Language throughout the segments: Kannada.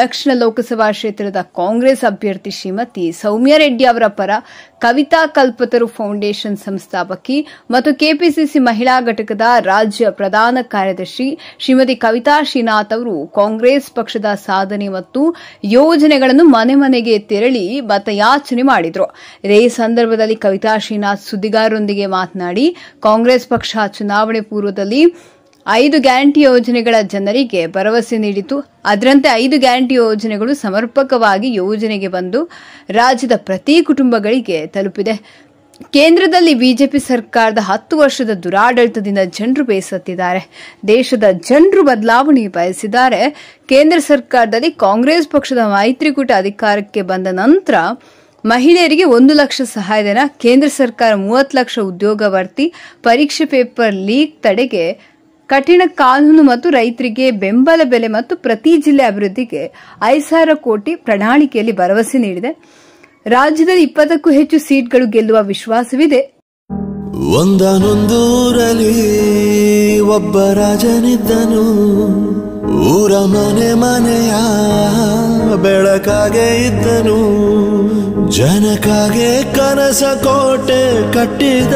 ದಕ್ಷಿಣ ಲೋಕಸಭಾ ಕ್ಷೇತ್ರದ ಕಾಂಗ್ರೆಸ್ ಅಭ್ಯರ್ಥಿ ಶ್ರೀಮತಿ ಸೌಮ್ಯ ರೆಡ್ಡಿ ಅವರ ಪರ ಕವಿತಾ ಕಲ್ಪತರು ಫೌಂಡೇಶನ್ ಸಂಸ್ಥಾಪಕಿ ಮತ್ತು ಕೆಪಿಸಿಸಿ ಮಹಿಳಾ ಘಟಕದ ರಾಜ್ಯ ಪ್ರಧಾನ ಕಾರ್ಯದರ್ಶಿ ಶ್ರೀಮತಿ ಕವಿತಾ ಶ್ರೀನಾಥ್ ಅವರು ಕಾಂಗ್ರೆಸ್ ಪಕ್ಷದ ಸಾಧನೆ ಮತ್ತು ಯೋಜನೆಗಳನ್ನು ಮನೆ ಮನೆಗೆ ತೆರಳಿ ಮತಯಾಚನೆ ಮಾಡಿದರು ಇದೇ ಸಂದರ್ಭದಲ್ಲಿ ಕವಿತಾ ಶ್ರೀನಾಥ್ ಸುದ್ದಿಗಾರರೊಂದಿಗೆ ಮಾತನಾಡಿ ಕಾಂಗ್ರೆಸ್ ಪಕ್ಷ ಚುನಾವಣೆ ಪೂರ್ವದಲ್ಲಿ ಐದು ಗ್ಯಾರಂಟಿ ಯೋಜನೆಗಳ ಜನರಿಗೆ ಭರವಸೆ ನೀಡಿತು ಅದರಂತೆ ಐದು ಗ್ಯಾರಂಟಿ ಯೋಜನೆಗಳು ಸಮರ್ಪಕವಾಗಿ ಯೋಜನೆಗೆ ಬಂದು ರಾಜ್ಯದ ಪ್ರತಿ ಕುಟುಂಬಗಳಿಗೆ ತಲುಪಿದೆ ಕೇಂದ್ರದಲ್ಲಿ ಬಿಜೆಪಿ ಸರ್ಕಾರದ ಹತ್ತು ವರ್ಷದ ದುರಾಡಳಿತದಿಂದ ಜನರು ಬೇಸತ್ತಿದ್ದಾರೆ ದೇಶದ ಜನರು ಬದಲಾವಣೆ ಬಯಸಿದ್ದಾರೆ ಕೇಂದ್ರ ಸರ್ಕಾರದಲ್ಲಿ ಕಾಂಗ್ರೆಸ್ ಪಕ್ಷದ ಮೈತ್ರಿಕೂಟ ಅಧಿಕಾರಕ್ಕೆ ಬಂದ ನಂತರ ಮಹಿಳೆಯರಿಗೆ ಒಂದು ಲಕ್ಷ ಸಹಾಯಧನ ಕೇಂದ್ರ ಸರ್ಕಾರ ಮೂವತ್ತು ಲಕ್ಷ ಉದ್ಯೋಗ ಭರ್ತಿ ಪರೀಕ್ಷೆ ಪೇಪರ್ ಲೀಕ್ ತಡೆಗೆ ಕಠಿಣ ಕಾನೂನು ಮತ್ತು ರೈತರಿಗೆ ಬೆಂಬಲ ಬೆಲೆ ಮತ್ತು ಪ್ರತಿ ಜಿಲ್ಲೆ ಅಭಿವೃದ್ಧಿಗೆ ಐದು ಸಾವಿರ ಕೋಟಿ ಪ್ರಣಾಳಿಕೆಯಲ್ಲಿ ಭರವಸೆ ನೀಡಿದೆ ರಾಜ್ಯದಲ್ಲಿ ಇಪ್ಪತ್ತಕ್ಕೂ ಹೆಚ್ಚು ಸೀಟ್ಗಳು ಗೆಲ್ಲುವ ವಿಶ್ವಾಸವಿದೆ ಒಂದನೊಂದೂರಲ್ಲಿ ಒಬ್ಬ ರಾಜನಿದ್ದನು ಊರ ಮನೆ ಮನೆಯ ಬೆಳಕಾಗೆ ಇದ್ದನು ಜನಕಾಗೆ ಕನಸ ಕೋಟೆ ಕಟ್ಟಿದ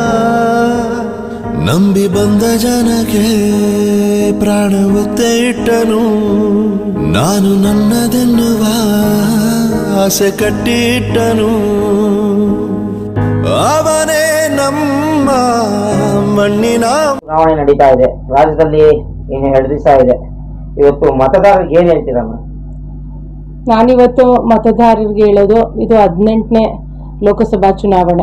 ನಂಬಿ ಬಂದ ಜನಕ್ಕೆ ಪ್ರಾಣ ಒತ್ತೆ ಇಟ್ಟನು ನಾನು ನನ್ನದೆನ್ನುವ ಆಸೆ ಕಟ್ಟಿಟ್ಟನು ಅವನೇ ನಮ್ಮ ಮಣ್ಣಿನ ಚುನಾವಣೆ ನಡೀತಾ ಇದೆ ರಾಜ್ಯದಲ್ಲಿ ಇನ್ನು ಎರಡು ದಿವಸ ಇದೆ ಇವತ್ತು ಮತದಾರರಿಗೆ ಏನ್ ಹೇಳ್ತೀರಮ್ಮ ನಾನಿವತ್ತು ಮತದಾರರಿಗೆ ಹೇಳೋದು ಇದು ಹದಿನೆಂಟನೇ ಲೋಕಸಭಾ ಚುನಾವಣೆ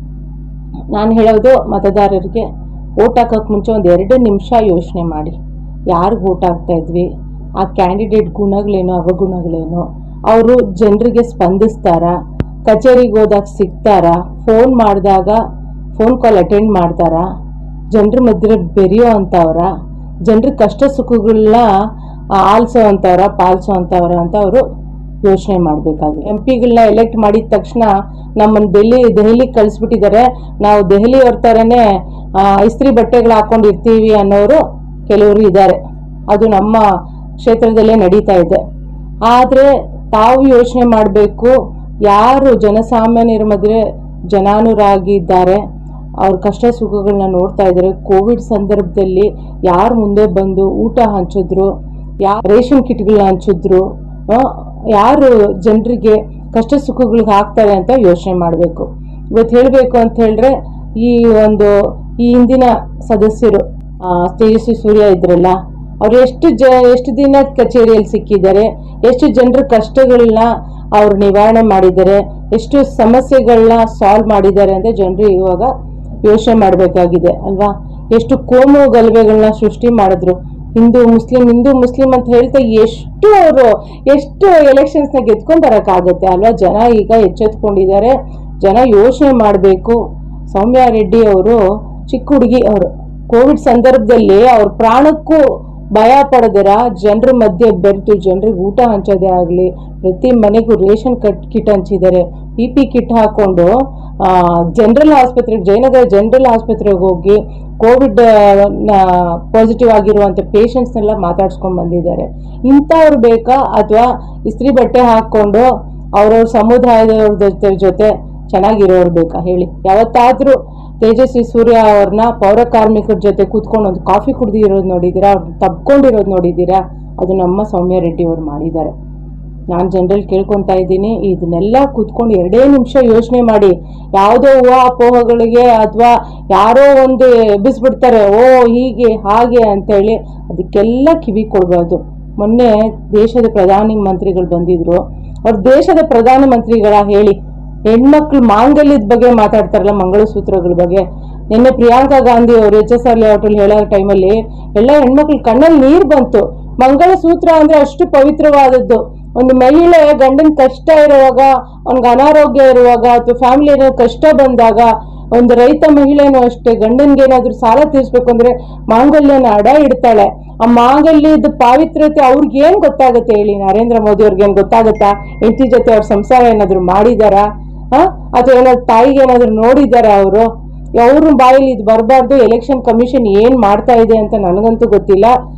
ನಾನು ಹೇಳೋದು ಮತದಾರರಿಗೆ ಓಟ್ ಹಾಕೋಕೆ ಮುಂಚೆ ಒಂದು ಎರಡು ನಿಮಿಷ ಯೋಚನೆ ಮಾಡಿ ಯಾರಿಗೆ ಓಟ್ ಹಾಕ್ತಾ ಇದ್ವಿ ಆ ಕ್ಯಾಂಡಿಡೇಟ್ ಗುಣಗಳೇನು ಅವಗುಣಗಳೇನು ಅವರು ಜನರಿಗೆ ಸ್ಪಂದಿಸ್ತಾರಾ ಕಚೇರಿಗೆ ಹೋದಾಗ ಸಿಗ್ತಾರಾ ಫೋನ್ ಮಾಡಿದಾಗ ಫೋನ್ ಕಾಲ್ ಅಟೆಂಡ್ ಮಾಡ್ತಾರಾ ಜನರ ಮಧ್ಯೆ ಬೆರೆಯೋ ಅಂಥವ್ರ ಜನರ ಕಷ್ಟ ಸುಖಗಳನ್ನ ಆಲಿಸೋ ಅಂಥವ್ರ ಪಾಲಿಸೋ ಅಂಥವ್ರ ಅಂತ ಅವರು ಯೋಚನೆ ಮಾಡಬೇಕಾಗಿ ಎಂ ಪಿಗಳನ್ನ ಎಲೆಕ್ಟ್ ಮಾಡಿದ ತಕ್ಷಣ ನಮ್ಮನ್ನು ಡೆಲ್ಲಿ ದೆಹಲಿಗೆ ಕಳಿಸ್ಬಿಟ್ಟಿದ್ದಾರೆ ನಾವು ದೆಹಲಿಯವ್ರ ಥರನೇ ಆ, ಇಸ್ತ್ರಿ ಬಟ್ಟೆಗಳು ಹಾಕೊಂಡಿರ್ತೀವಿ ಅನ್ನೋರು ಕೆಲವರು ಇದ್ದಾರೆ ಅದು ನಮ್ಮ ಕ್ಷೇತ್ರದಲ್ಲೇ ನಡೀತಾ ಇದೆ ಆದರೆ ತಾವು ಯೋಚನೆ ಮಾಡಬೇಕು ಯಾರು ಜನಸಾಮಾನ್ಯರ ಮಧ್ಯೆ ಜನಾನುರಾಗಿದ್ದಾರೆ ಅವ್ರ ಕಷ್ಟ ಸುಖಗಳನ್ನ ನೋಡ್ತಾ ಇದ್ದಾರೆ ಕೋವಿಡ್ ಸಂದರ್ಭದಲ್ಲಿ ಯಾರು ಮುಂದೆ ಬಂದು ಊಟ ಹಂಚಿದ್ರು ಯಾ ರೇಷನ್ ಕಿಟ್ಗಳನ್ನ ಹಂಚಿದ್ರು ಆ, ಯಾರು ಜನರಿಗೆ ಕಷ್ಟ ಸುಖಗಳಿಗೆ ಹಾಕ್ತಾರೆ ಅಂತ ಯೋಚನೆ ಮಾಡಬೇಕು ಇವತ್ತು ಹೇಳಬೇಕು ಅಂತ ಹೇಳಿದ್ರೆ ಈ ಒಂದು ಈ ಹಿಂದಿನ ಸದಸ್ಯರು ಆ, ತೇಜಸ್ವಿ ಸೂರ್ಯ ಇದ್ರಲ್ಲ ಅವ್ರು ಎಷ್ಟು ಜ ಎಷ್ಟು ದಿನ ಕಚೇರಿಯಲ್ಲಿ ಸಿಕ್ಕಿದ್ದಾರೆ ಎಷ್ಟು ಜನರ ಕಷ್ಟಗಳನ್ನ ಅವ್ರು ನಿವಾರಣೆ ಮಾಡಿದ್ದಾರೆ ಎಷ್ಟು ಸಮಸ್ಯೆಗಳನ್ನ ಸಾಲ್ವ್ ಮಾಡಿದ್ದಾರೆ ಅಂತ ಜನರು ಇವಾಗ ಯೋಚನೆ ಮಾಡಬೇಕಾಗಿದೆ ಅಲ್ವಾ ಎಷ್ಟು ಕೋಮು ಗಲಭೆಗಳನ್ನ ಸೃಷ್ಟಿ ಮಾಡಿದ್ರು ಹಿಂದೂ ಮುಸ್ಲಿಂ ಹಿಂದೂ ಮುಸ್ಲಿಂ ಅಂತ ಹೇಳ್ತಾ ಎಷ್ಟು ಅವರು ಎಷ್ಟು ಎಲೆಕ್ಷನ್ಸ್ನ ಗೆದ್ಕೊಂಡ್ ಬರೋಕ್ಕಾಗತ್ತೆ ಅಲ್ವಾ ಜನ ಈಗ ಎಚ್ಚೆತ್ಕೊಂಡಿದ್ದಾರೆ ಜನ ಯೋಚನೆ ಮಾಡಬೇಕು ಸೌಮ್ಯ ರೆಡ್ಡಿ ಅವರು ಚಿಕ್ಕ ಹುಡುಗಿ ಅವರು ಕೋವಿಡ್ ಸಂದರ್ಭದಲ್ಲಿ ಅವ್ರ ಪ್ರಾಣಕ್ಕೂ ಭಯ ಪಡೆದಿರ ಜನರ ಮಧ್ಯೆ ಬೆರೆತು ಜನರಿಗೆ ಊಟ ಹಂಚೋದೇ ಆಗಲಿ ಪ್ರತಿ ಮನೆಗೂ ರೇಷನ್ ಕಟ್ ಕಿಟ್ ಹಂಚಿದ್ದಾರೆ ಪಿ ಪಿ ಕಿಟ್ ಹಾಕೊಂಡು ಜನರಲ್ ಆಸ್ಪತ್ರೆಗೆ ಜಯನಗರ ಜನರಲ್ ಆಸ್ಪತ್ರೆಗೆ ಹೋಗಿ ಕೋವಿಡ್ ಪಾಸಿಟಿವ್ ಆಗಿರುವಂಥ ಪೇಷಂಟ್ಸ್ನೆಲ್ಲ ಮಾತಾಡ್ಸ್ಕೊಂಡು ಬಂದಿದ್ದಾರೆ ಇಂಥವ್ರು ಬೇಕಾ ಅಥವಾ ಇಸ್ತ್ರಿ ಬಟ್ಟೆ ಹಾಕ್ಕೊಂಡು ಅವ್ರವ್ರ ಸಮುದಾಯದವ್ರ ಜೊತೆ ಜೊತೆ ಚೆನ್ನಾಗಿರೋರು ಬೇಕಾ ಹೇಳಿ ಯಾವತ್ತಾದ್ರೂ ತೇಜಸ್ವಿ ಸೂರ್ಯ ಅವ್ರನ್ನ ಪೌರ ಕಾರ್ಮಿಕರ ಜೊತೆ ಕೂತ್ಕೊಂಡು ಒಂದು ಕಾಫಿ ಕುಡ್ದಿರೋದು ನೋಡಿದ್ದೀರಾ ಅವ್ರನ್ನ ತಬ್ಕೊಂಡಿರೋದು ನೋಡಿದ್ದೀರಾ ಅದು ನಮ್ಮ ಸೌಮ್ಯ ರೆಡ್ಡಿ ಅವ್ರು ಮಾಡಿದ್ದಾರೆ ನಾನು ಜನರಲ್ಲಿ ಕೇಳ್ಕೊತಾ ಇದ್ದೀನಿ ಇದನ್ನೆಲ್ಲ ಕೂತ್ಕೊಂಡು ಎರಡೇ ನಿಮಿಷ ಯೋಚನೆ ಮಾಡಿ ಯಾವುದೋ ಊಹಾಪೋಹಗಳಿಗೆ ಅಥವಾ ಯಾರೋ ಒಂದು ಎಬ್ಬಿಸ್ಬಿಡ್ತಾರೆ ಓ ಹೀಗೆ ಹಾಗೆ ಅಂತೇಳಿ ಅದಕ್ಕೆಲ್ಲ ಕಿವಿ ಕೊಡಬಾರ್ದು ಮೊನ್ನೆ ದೇಶದ ಪ್ರಧಾನಿ ಮಂತ್ರಿಗಳು ಬಂದಿದ್ರು ಅವ್ರು ದೇಶದ ಪ್ರಧಾನ ಮಂತ್ರಿಗಳ ಹೇಳಿ ಹೆಣ್ಮಕ್ಳು ಮಾಂಗಲ್ಯದ ಬಗ್ಗೆ ಮಾತಾಡ್ತಾರಲ್ಲ ಮಂಗಳಸೂತ್ರಗಳ ಬಗ್ಗೆ ನಿನ್ನೆ ಪ್ರಿಯಾಂಕಾ ಗಾಂಧಿ ಅವರು ಎಚ್ ಎಸ್ ಆರ್ ಲೇಔಟಲ್ಲಿ ಹೇಳೋ ಟೈಮಲ್ಲಿ ಎಲ್ಲ ಹೆಣ್ಮಕ್ಳು ಕಣ್ಣಲ್ಲಿ ನೀರು ಬಂತು ಮಂಗಳಸೂತ್ರ ಅಂದ್ರೆ ಅಷ್ಟು ಪವಿತ್ರವಾದದ್ದು ಒಂದು ಮಹಿಳೆ ಗಂಡನ ಕಷ್ಟ ಇರುವಾಗ ಅವ್ನಿಗೆ ಅನಾರೋಗ್ಯ ಇರುವಾಗ ಅಥವಾ ಫ್ಯಾಮಿಲಿ ಏನೋ ಕಷ್ಟ ಬಂದಾಗ ಒಂದು ರೈತ ಮಹಿಳೆನೂ ಅಷ್ಟೇ ಗಂಡನ್ಗೆ ಏನಾದ್ರೂ ಸಾಲ ತೀರಿಸ್ಬೇಕು ಅಂದ್ರೆ ಮಾಂಗಲ್ಯನ ಅಡ ಇಡ್ತಾಳೆ ಆ ಮಾಂಗಲ್ಯದ ಪಾವಿತ್ರ್ಯತೆ ಅವ್ರಿಗೆ ಏನ್ ಗೊತ್ತಾಗುತ್ತೆ ಹೇಳಿ ನರೇಂದ್ರ ಮೋದಿ ಅವ್ರಿಗೆ ಏನ್ ಗೊತ್ತಾಗತ್ತಾ ಹೆಂಡತಿ ಜೊತೆ ಅವ್ರ ಸಂಸಾರ ಏನಾದ್ರು ಮಾಡಿದಾರಾ ಆ ಅಥವಾ ಏನಾದ್ರು ತಾಯಿಗೆ ಏನಾದ್ರು ನೋಡಿದಾರ ಅವರು ಅವ್ರ ಬಾಯಲ್ಲಿ ಇದು ಬರಬಾರ್ದು ಎಲೆಕ್ಷನ್ ಕಮಿಷನ್ ಏನ್ ಮಾಡ್ತಾ ಇದೆ ಅಂತ ನನಗಂತೂ ಗೊತ್ತಿಲ್ಲ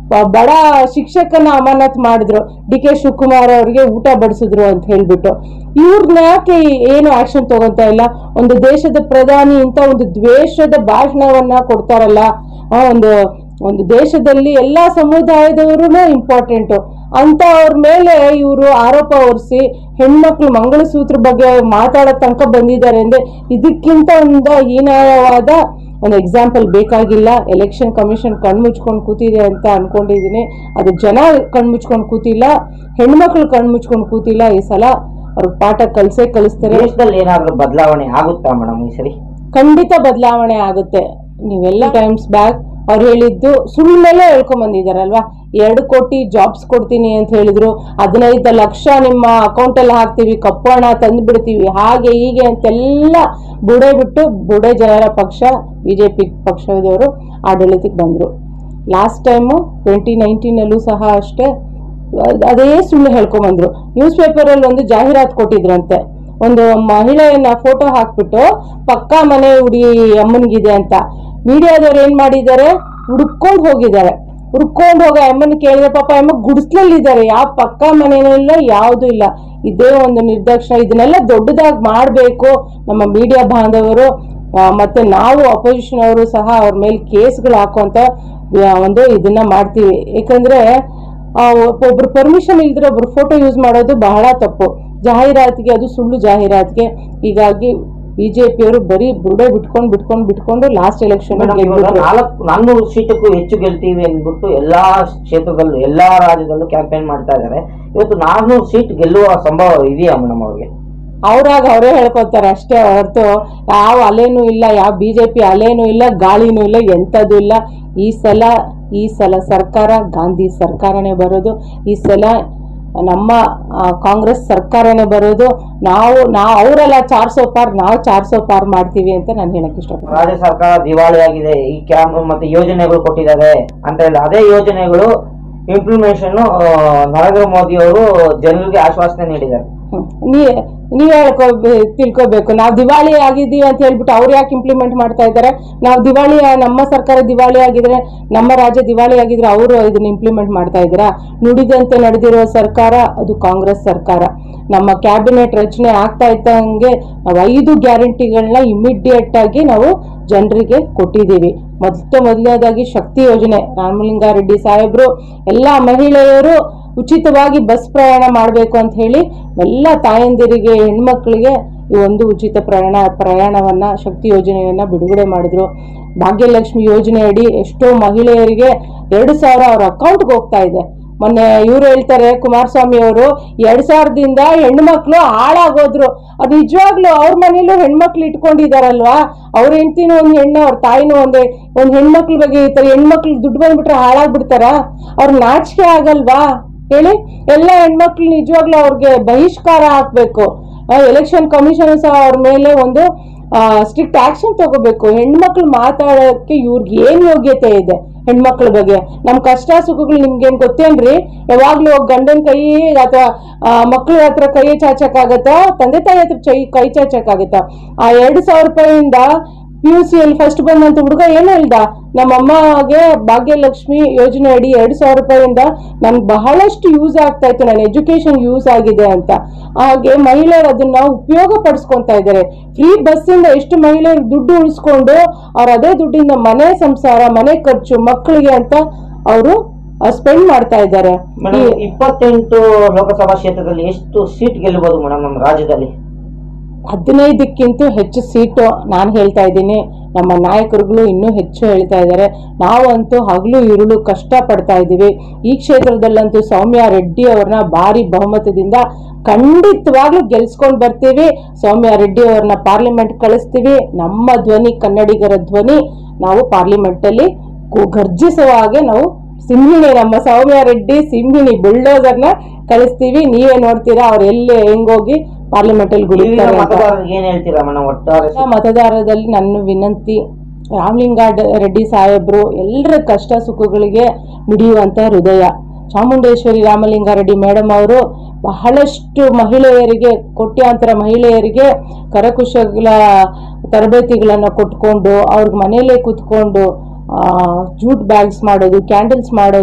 ಬ- ಬಡ ಶಿಕ್ಷಕನ ಅಮಾನತ್ ಮಾಡಿದ್ರು ಡಿ ಕೆ ಶಿವಕುಮಾರ್ ಅವ್ರಿಗೆ ಊಟ ಬಡಿಸಿದ್ರು ಅಂತ ಹೇಳ್ಬಿಟ್ಟು ಇವ್ರನ್ನ ಯಾಕೆ ಏನು ಆಕ್ಷನ್ ತಗೊಂತಾ ಇಲ್ಲ ಒಂದು ದೇಶದ ಪ್ರಧಾನಿ ಇಂತ ಒಂದು ದ್ವೇಷದ ಭಾಷಣವನ್ನ ಕೊಡ್ತಾರಲ್ಲ ಆ, ಒಂದು ಒಂದು ದೇಶದಲ್ಲಿ ಎಲ್ಲಾ ಸಮುದಾಯದವರು ಇಂಪಾರ್ಟೆಂಟ್ ಅಂತ ಅವ್ರ ಮೇಲೆ ಇವರು ಆರೋಪ ಹೊರಿಸಿ ಹೆಣ್ಮಕ್ಳು ಮಂಗಳಸೂತ್ರ ಬಗ್ಗೆ ಮಾತಾಡೋ ತನಕ ಬಂದಿದ್ದಾರೆ ಅಂದ್ರೆ ಇದಕ್ಕಿಂತ ಒಂದು ಹೀನಾಯವಾದ ಒಂದು ಎಕ್ಸಾಂಪಲ್ ಬೇಕಾಗಿಲ್ಲ ಎಲೆಕ್ಷನ್ ಕಮಿಷನ್ ಕಣ್ಮುಚ್ಕೊಂಡು ಕೂತಿದೆ ಅಂತ ಅನ್ಕೊಂಡಿದೀನಿ ಅದು ಜನ ಕಣ್ಮುಚ್ಕೊಂಡು ಕೂತಿಲ್ಲ ಹೆಣ್ಮಕ್ಳು ಕಣ್ಮುಚ್ಕೊಂಡು ಕೂತಿಲ್ಲ ಈ ಸಲ ಅವ್ರಿಗೆ ಪಾಠ ಕಲ್ಸೇ ಕಲಿಸ್ತಾರೆ ದೇಶದಲ್ಲಿ ಏನಾದ್ರೂ ಬದಲಾವಣೆ ಆಗುತ್ತಾ ಮೇಡಮ್ ಈ ಸರಿ ಖಂಡಿತ ಬದಲಾವಣೆ ಆಗುತ್ತೆ ನೀವೆಲ್ಲ ಟೈಮ್ಸ್ ಬ್ಯಾಕ್ ಅವ್ರು ಹೇಳಿದ್ದು ಸುಳ್ಳೆಲ್ಲ ಹೇಳ್ಕೊಂಡ್ ಬಂದಿದಾರಲ್ವಾ ಎರಡು ಕೋಟಿ ಜಾಬ್ಸ್ ಕೊಡ್ತೀನಿ ಅಂತ ಹೇಳಿದ್ರು ಹದಿನೈದು ಲಕ್ಷ ನಿಮ್ಮ ಅಕೌಂಟ್ ಅಲ್ಲಿ ಹಾಕ್ತೀವಿ ಕಪ್ಪು ಹಣ ತಂದು ಬಿಡ್ತೀವಿ ಹಾಗೆ ಹೀಗೆ ಅಂತೆಲ್ಲ ಬುಡೆ ಬಿಟ್ಟು ಬುಡೆ ಜನರ ಪಕ್ಷ ಬಿಜೆಪಿ ಪಕ್ಷದವರು ಆಡಳಿತಕ್ಕೆ ಬಂದ್ರು ಲಾಸ್ಟ್ ಟೈಮು ಟ್ವೆಂಟಿ ನೈನ್ಟೀನಲ್ಲೂ ಸಹ ಅಷ್ಟೇ ಅದ್- ಅದೇ ಸುಳ್ಳು ಹೇಳ್ಕೊಂಬಂದ್ರು ನ್ಯೂಸ್ ಪೇಪರಲ್ಲಿ ಒಂದು ಜಾಹೀರಾತು ಕೊಟ್ಟಿದ್ರಂತೆ ಒಂದು ಮಹಿಳೆಯನ್ನ ಫೋಟೋ ಹಾಕ್ಬಿಟ್ಟು ಪಕ್ಕಾ ಮನೆ ಹುಡಿ ಅಮ್ಮನಿಗಿದೆ ಅಂತ ಮೀಡಿಯಾದವ್ರು ಏನ್ ಮಾಡಿದ್ದಾರೆ ಹುಡ್ಕೊಂಡು ಹೋಗಿದ್ದಾರೆ ಹುಡ್ಕೊಂಡು ಹೋಗ ಅಮ್ಮನ ಕೇಳಿದ್ರೆ ಪಾಪ ಅಮ್ಮ ಗುಡಿಸ್ಲಲ್ಲಿದ್ದಾರೆ ಯಾವ ಪಕ್ಕಾ ಮನೆನೂ ಇಲ್ಲ ಯಾವುದು ಇಲ್ಲ ಇದೇ ಒಂದು ನಿರ್ದಾಕ್ಷಿಣ ಇದನ್ನೆಲ್ಲ ದೊಡ್ಡದಾಗಿ ಮಾಡಬೇಕು ನಮ್ಮ ಮೀಡಿಯಾ ಬಾಂಧವರು ಆ, ಮತ್ತೆ ನಾವು ಅಪೋಸಿಷನ್ ಅವರು ಸಹ ಅವ್ರ ಮೇಲೆ ಕೇಸ್ಗಳು ಹಾಕುವಂತ ಆ, ಒಂದು ಇದನ್ನ ಮಾಡ್ತೀವಿ ಯಾಕಂದ್ರೆ ಆ, ಒಬ್ಬ- ಒಬ್ರು ಪರ್ಮಿಷನ್ ಇಲ್ದ್ರೆ ಒಬ್ರು ಫೋಟೋ ಯೂಸ್ ಮಾಡೋದು ಬಹಳ ತಪ್ಪು ಜಾಹೀರಾತಿಗೆ ಅದು ಸುಳ್ಳು ಜಾಹೀರಾತಿಗೆ ಹೀಗಾಗಿ ಬಿಜೆಪಿಯವರು ಬರೀ ಬುಡೆ ಬಿಟ್ಕೊಂಡು ಬಿಟ್ಕೊಂಡು ಬಿಟ್ಕೊಂಡು ಲಾಸ್ಟ್ ಎಲೆಕ್ಷನ್ ಮೇಡಮ್ ಇವಾಗ ನಾಲ್ಕು ನಾನ್ನೂರು ಸೀಟಕ್ಕೂ ಹೆಚ್ಚು ಗೆಲ್ತೀವಿ ಅಂದ್ಬಿಟ್ಟು ಎಲ್ಲಾ ಕ್ಷೇತ್ರದಲ್ಲೂ ಎಲ್ಲಾ ರಾಜ್ಯದಲ್ಲೂ ಕ್ಯಾಂಪೇನ್ ಮಾಡ್ತಾ ಇದ್ದಾರೆ ಇವತ್ತು ನಾನ್ನೂರು ಸೀಟ್ ಗೆಲ್ಲುವ ಸಂಭವ ಇದೆಯಾ ಮೇಡಮ್ ಅವ್ರಿಗೆ ಅವ್ರಾಗ ಅವರೇ ಹೇಳ್ಕೊತಾರೆ ಅಷ್ಟೇ ಹೊರತು ಯಾವ ಅಲೆನೂ ಇಲ್ಲ ಯಾವ ಬಿಜೆಪಿ ಅಲೆನೂ ಇಲ್ಲ ಗಾಳಿನೂ ಇಲ್ಲ ಎಂಥದ್ದು ಇಲ್ಲ ಈ ಸಲ ಈ ಸಲ ಸರ್ಕಾರ ಗಾಂಧಿ ಸರ್ಕಾರನೇ ಬರೋದು ಈ ಸಲ ನಮ್ಮ ಆ, ಕಾಂಗ್ರೆಸ್ ಸರ್ಕಾರನೇ ಬರೋದು ನಾವು ನಾವು ಅವರೆಲ್ಲ ಚಾರ್ಸೋ ಪಾರ್ ನಾವು ಚಾರ್ಸೋ ಪಾರ್ ಮಾಡ್ತೀವಿ ಅಂತ ನಾನು ಹೇಳಕ್ ಇಷ್ಟಪಡ್ತೀನಿ ರಾಜ್ಯ ಸರ್ಕಾರ ದಿವಾಳಿ ಆಗಿದೆ ಈ ಕ್ಯಾಂಪ್ ಮತ್ತೆ ಯೋಜನೆಗಳು ಕೊಟ್ಟಿದ್ದಾರೆ ಅಂತ ಹೇಳಿ ಅದೇ ಯೋಜನೆಗಳು ಇಂಪ್ಲಿಮೇಷನ್ ನರೇಂದ್ರ ಮೋದಿ ಅವರು ಜನರಿಗೆ ಆಶ್ವಾಸನೆ ನೀಡಿದ್ದಾರೆ ಹ್ಮ್. ನೀ ನೀವ್ ಹೇಳ್ಕೊ ತಿಳ್ಕೊಬೇಕು ನಾವು ದಿವಾಳಿ ಆಗಿದ್ದೀವಿ ಅಂತ ಹೇಳ್ಬಿಟ್ಟು ಅವ್ರು ಯಾಕೆ ಇಂಪ್ಲಿಮೆಂಟ್ ಮಾಡ್ತಾ ಇದ್ದಾರೆ ನಾವು ದಿವಾಳಿ ನಮ್ಮ ಸರ್ಕಾರ ದಿವಾಳಿ ಆಗಿದ್ರೆ ನಮ್ಮ ರಾಜ್ಯ ದಿವಾಳಿ ಆಗಿದ್ರೆ ಅವರು ಇದನ್ನ ಇಂಪ್ಲಿಮೆಂಟ್ ಮಾಡ್ತಾ ಇದ್ದೀರಾ ನುಡಿದಂತೆ ನಡೆದಿರೋ ಸರ್ಕಾರ ಅದು ಕಾಂಗ್ರೆಸ್ ಸರ್ಕಾರ ನಮ್ಮ ಕ್ಯಾಬಿನೆಟ್ ರಚನೆ ಆಗ್ತಾ ಇದ್ದಂಗೆ ನಾವು ಐದು ಗ್ಯಾರಂಟಿಗಳನ್ನ ಇಮಿಡಿಯೇಟ್ ಆಗಿ ನಾವು ಜನರಿಗೆ ಕೊಟ್ಟಿದ್ದೀವಿ ಮೊದಲ ಮೊದಲನೇದಾಗಿ ಶಕ್ತಿ ಯೋಜನೆ ರಾಮಲಿಂಗಾರೆಡ್ಡಿ ಸಾಹೇಬ್ರು ಎಲ್ಲಾ ಮಹಿಳೆಯರು ಉಚಿತವಾಗಿ ಬಸ್ ಪ್ರಯಾಣ ಮಾಡಬೇಕು ಅಂತ ಹೇಳಿ ಎಲ್ಲ ತಾಯಂದಿರಿಗೆ ಹೆಣ್ಮಕ್ಳಿಗೆ ಈ ಒಂದು ಉಚಿತ ಪ್ರಯಾಣ ಪ್ರಯಾಣವನ್ನ ಶಕ್ತಿ ಯೋಜನೆಯನ್ನ ಬಿಡುಗಡೆ ಮಾಡಿದ್ರು ಭಾಗ್ಯಲಕ್ಷ್ಮಿ ಯೋಜನೆ ಅಡಿ ಎಷ್ಟೋ ಮಹಿಳೆಯರಿಗೆ ಎರಡು ಸಾವಿರ ಅವ್ರ ಅಕೌಂಟ್ಗೆ ಹೋಗ್ತಾ ಇದೆ ಮೊನ್ನೆ ಇವ್ರು ಹೇಳ್ತಾರೆ ಕುಮಾರಸ್ವಾಮಿ ಅವರು ಎರಡ್ ಸಾವಿರದಿಂದ ಹೆಣ್ಮಕ್ಳು ಹಾಳಾಗೋದ್ರು ಅದು ನಿಜವಾಗ್ಲೂ ಅವ್ರ ಮನೇಲೂ ಹೆಣ್ಮಕ್ಳು ಇಟ್ಕೊಂಡಿದಾರಲ್ವಾ ಅವ್ರ ಹೆಂಡತಿನೂ ಒಂದ್ ಹೆಣ್ಣು ಅವ್ರ ತಾಯಿನೂ ಒಂದೇ ಒಂದ್ ಹೆಣ್ಮಕ್ಳ ಬಗ್ಗೆ ಈ ತರ ಹೆಣ್ಮಕ್ಳು ದುಡ್ಡು ಬಂದ್ಬಿಟ್ರೆ ಹಾಳಾಗ್ಬಿಡ್ತಾರ ಅವ್ರ ನಾಚಿಕೆ ಆಗಲ್ವಾ ಹೇಳಿ ಎಲ್ಲ ಹೆಣ್ಮಕ್ಳು ನಿಜವಾಗ್ಲೂ ಅವ್ರಿಗೆ ಬಹಿಷ್ಕಾರ ಹಾಕ್ಬೇಕು ಎಲೆಕ್ಷನ್ ಕಮಿಷನ್ ಸಹ ಅವ್ರ ಮೇಲೆ ಒಂದು ಸ್ಟ್ರಿಕ್ಟ್ ಆಕ್ಷನ್ ತಗೋಬೇಕು ಹೆಣ್ಮಕ್ಳು ಮಾತಾಡೋಕ್ಕೆ ಇವ್ರಿಗೆ ಏನ್ ಯೋಗ್ಯತೆ ಇದೆ ಹೆಣ್ಮಕ್ಳ ಬಗ್ಗೆ ನಮ್ ಕಷ್ಟ ಸುಖಗಳು ನಿಮ್ಗೇನ್ ಗೊತ್ತೇನ್ರಿ ಯಾವಾಗ್ಲೂ ಹೋಗ್ ಗಂಡನ್ ಕೈ ಅಥವಾ ಮಕ್ಳ ಹತ್ರ ಕೈ ಚಾಚಕ್ಕಾಗತ್ತಾ ತಂದೆ ತಾಯಿ ಹತ್ರ ಚೈ ಕೈ ಚಾಚಕ್ಕಾಗತ್ತಾ ಆ ಎರಡ್ ಸಾವಿರ ರೂಪಾಯಿಯಿಂದ ಪಿ ಯು ಸಿಯಲ್ಲಿ ಫಸ್ಟ್ ಬಂದಂತ ಹುಡುಗ ಏನ್ ಹೇಳ್ದ ನಮ್ಮಮ್ಮಗೆ ಭಾಗ್ಯಲಕ್ಷ್ಮಿ ಯೋಜನೆ ಅಡಿ ಎರಡ್ ಸಾವಿರ ರೂಪಾಯಿಯಿಂದ ನನ್ಗೆ ಬಹಳಷ್ಟು ಯೂಸ್ ಆಗ್ತಾ ಇತ್ತು ನನ್ನ ಎಜುಕೇಶನ್ ಯೂಸ್ ಆಗಿದೆ ಅಂತ ಹಾಗೆ ಮಹಿಳೆಯರು ಅದನ್ನ ಉಪಯೋಗ ಪಡಿಸ್ಕೊಂತಾ ಇದ್ದಾರೆ ಫ್ರೀ ಬಸ್ಸಿಂದ ಎಷ್ಟು ಮಹಿಳೆಯರು ದುಡ್ಡು ಉಳಿಸ್ಕೊಂಡು ಅವ್ರ ಅದೇ ದುಡ್ಡಿಂದ ಮನೆ ಸಂಸಾರ ಮನೆ ಖರ್ಚು ಮಕ್ಕಳಿಗೆ ಅಂತ ಅವರು ಸ್ಪೆಂಡ್ ಮಾಡ್ತಾ ಇದ್ದಾರೆ ಮೇಡಮ್ ಇಪ್ಪತ್ತೆಂಟು ಲೋಕಸಭಾ ಕ್ಷೇತ್ರದಲ್ಲಿ ಎಷ್ಟು ಸೀಟ್ ಗೆಲ್ಲಬಹುದು ಮೇಡಮ್ ನಮ್ಮ ರಾಜ್ಯದಲ್ಲಿ ಹದಿನೈದಕ್ಕಿಂತ ಹೆಚ್ಚು ಸೀಟು ನಾನು ಹೇಳ್ತಾ ಇದ್ದೀನಿ ನಮ್ಮ ನಾಯಕರುಗಳು ಇನ್ನೂ ಹೆಚ್ಚು ಹೇಳ್ತಾ ಇದ್ದಾರೆ ನಾವಂತೂ ಹಗಲು ಇರುಳು ಕಷ್ಟ ಪಡ್ತಾ ಇದ್ದೀವಿ ಈ ಕ್ಷೇತ್ರದಲ್ಲಂತೂ ಸೌಮ್ಯ ರೆಡ್ಡಿ ಅವ್ರನ್ನ ಭಾರಿ ಬಹುಮತದಿಂದ ಖಂಡಿತವಾಗ್ಲೂ ಗೆಲ್ಸ್ಕೊಂಡ್ ಬರ್ತೀವಿ ಸೌಮ್ಯ ರೆಡ್ಡಿ ಅವ್ರನ್ನ ಪಾರ್ಲಿಮೆಂಟ್ ಕಳಿಸ್ತೀವಿ ನಮ್ಮ ಧ್ವನಿ ಕನ್ನಡಿಗರ ಧ್ವನಿ ನಾವು ಪಾರ್ಲಿಮೆಂಟ್ ಅಲ್ಲಿ ಕು- ಗರ್ಜಿಸುವ ಹಾಗೆ ನಾವು ಸಿಂಹಿಣಿ ನಮ್ಮ ಸೌಮ್ಯ ರೆಡ್ಡಿ ಸಿಂಹಿಣಿ ಬುಲ್ಡೋಸರ್ನ ಕಳಿಸ್ತೀವಿ ನೀವೇ ನೋಡ್ತೀರಾ ಅವ್ರು ಎಲ್ಲಿ ಹೆಂಗೋಗಿ ಪಾರ್ಲಿಮೆಂಟ್ ಅಲ್ಲಿ ಇಲ್ಲಿನ ಗುಡಿತಾರೆ ಅಂತ. ಮತದಾರರಿಗೆ ಏನ್ ಹೇಳ್ತೀರಾ ಮೇಡಮ್ ಒಟ್ಟಾರೆ ಎಲ್ಲ ಮತದಾರರಲ್ಲಿ ನನ್ನ ವಿನಂತಿ ರಾಮಲಿಂಗ ರೆಡ್ಡಿ ಸಾಹೇಬ್ರು ಎಲ್ಲರ ಕಷ್ಟ ಸುಖಗಳಿಗೆ ಮಿಡಿಯುವಂತ ಹೃದಯ ಚಾಮುಂಡೇಶ್ವರಿ ರಾಮಲಿಂಗಾರೆಡ್ಡಿ ಮೇಡಮ್ ಅವರು ಬಹಳಷ್ಟು ಮಹಿಳೆಯರಿಗೆ ಕೋಟ್ಯಾಂತರ ಮಹಿಳೆಯರಿಗೆ ಕರಕುಶಲ ತರಬೇತಿಗಳನ್ನು ಕೊಟ್ಕೊಂಡು ಅವ್ರಿಗೆ ಮನೆಯಲ್ಲೇ ಕೂತ್ಕೊಂಡು ಜೂಟ್ ಬ್ಯಾಗ್ಸ್ ಮಾಡೋದು ಕ್ಯಾಂಡಲ್ಸ್ ಮಾಡೋದು